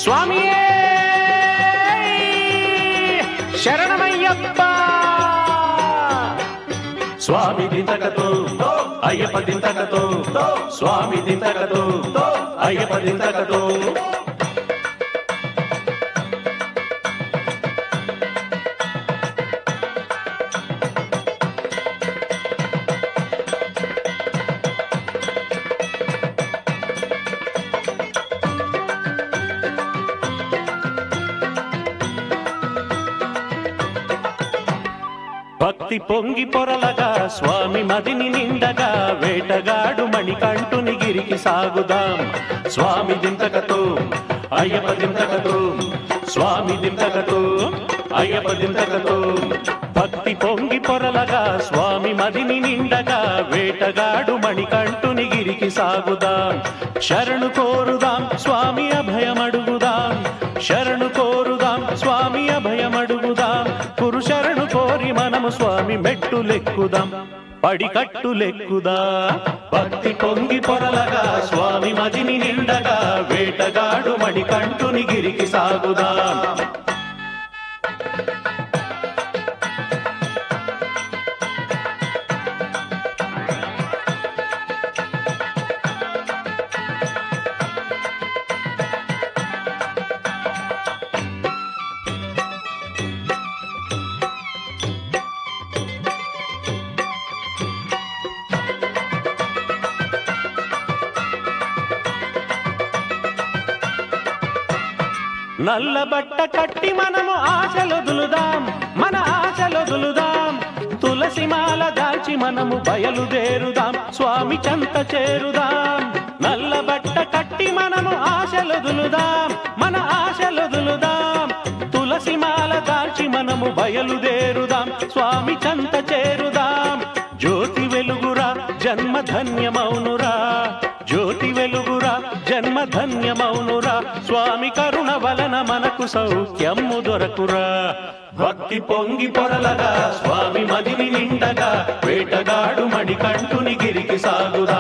స్వామియే శరణమయ్యప్ప స్వామి దింతకతో అయ్యప్ప దింతకతో స్వామి దింతకతో అయ్యప్ప దింతకతో భక్తి పొంగి పొరలగా స్వామి మదిని నిండగా వేటగాడు మణికంఠుని గిరికి సాగుదాం స్వామి దింతకతో అయ్యప్ప దింతకతో స్వామి దింతకతో అయ్యప్ప దింతకతో భక్తి పొంగి పొరలగా స్వామి మదిని నిండగా వేటగాడు మణికంఠుని గిరికి సాగుదాం శరణు కోరుదాం స్వామి అభయమడుగుదాం శరణు కోరుదాం స్వామి అభయమడుగుదాం కురు శరణు కోరి మనము స్వామి మెట్టులెక్కుదాం పడికట్టులెక్కుదా భక్తి పొంగి పొరలగా స్వామి మదిని నిండగా వేటగాడు మణికంఠుని గిరికి సాగుదాం నల్ల బట్ట కట్టి మనము ఆశలొదులుదాం మన ఆశలొదులుదాం తులసి మాల దాల్చి మనము బయలుదేరుదాం స్వామి చెంత చేరుదాం నల్ల బట్ట కట్టి మనము ఆశలొదులుదాం మన ఆశలొదులుదాం తులసి మాల దాల్చి మనము బయలుదేరుదాం స్వామి చెంత చేరుదాం జ్యోతి వెలుగురా జన్మ ధన్యమౌనురా జ్యోతి వెలుగురా జన్మ ధన్యమౌనురా స్వామి కరుణ వలన మనకు సౌఖ్యము దొరకురా భక్తి పొంగి పొరలగా స్వామి మదిని నిండగా వేటగాడు మణికంఠుని గిరికి సాగుదా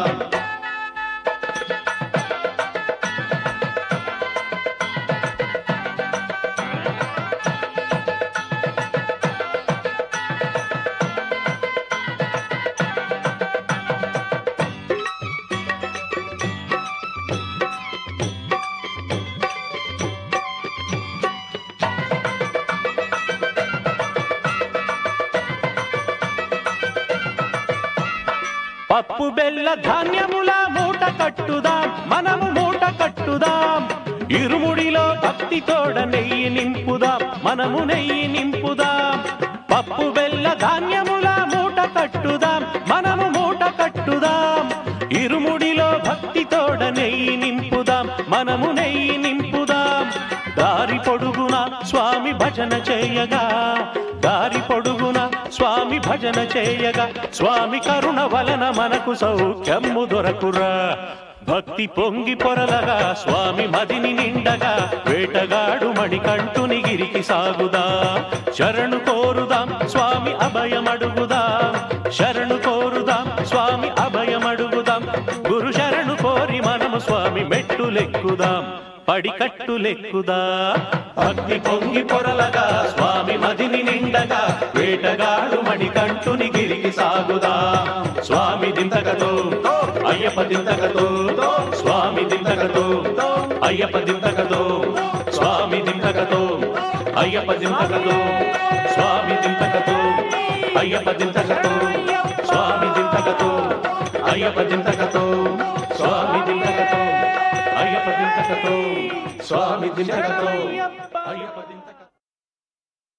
పప్పు బెల్ల ధాన్యముల మూట కట్టుదాం మనము మూట కట్టుదాం ఇరుముడిలో భక్తి తోడ నెయ్యి నింపుదాం మనము నెయ్యి నింపుదాం పప్పు బెల్ల ధాన్యముల మూట కట్టుదాం మనము మూట కట్టుదాం ఇరుముడిలో భక్తి తోడ నెయ్యి నింపుదాం మనము నెయ్యి నింపుదాం దారి పొడుగున స్వామి భజన చేయగా దారి పొడుగున స్వామి భజన చేయగా స్వామి కరుణ వలన మనకు సౌఖ్యము దొరకురా భక్తి పొంగి పొరలగా స్వామి మదిని నిండగా వేటగాడు మణికంఠుని గిరికి సాగుదా శరణు కోరుదాం స్వామి అభయమడుగుదాం శరణు కోరుదాం స్వామి అభయమడుగుదాం గురు శరణు కోరి మనము స్వామి మెట్టులెక్కుదాం పడికట్టులెక్కుదా భక్తి పొంగి పొరలగా స్వామి మదిని నిండగా వేటగాడు మణికంఠుని గిరికి సాగుదా స్వామి దింతకతో అయ్యప్ప దింతకతో స్వామి దింతకతో అయ్యప్ప దింతకతో స్వామి దింతకతో అయ్యప్ప దింతకతో స్వామి దింతకతో అయ్యప్ప దింతకతో స్వామి దింతకతో అయ్యప్ప దింతకతో స్వామి దింతకతో అయ్యప్ప దింతకతో స్వామి దింతకతో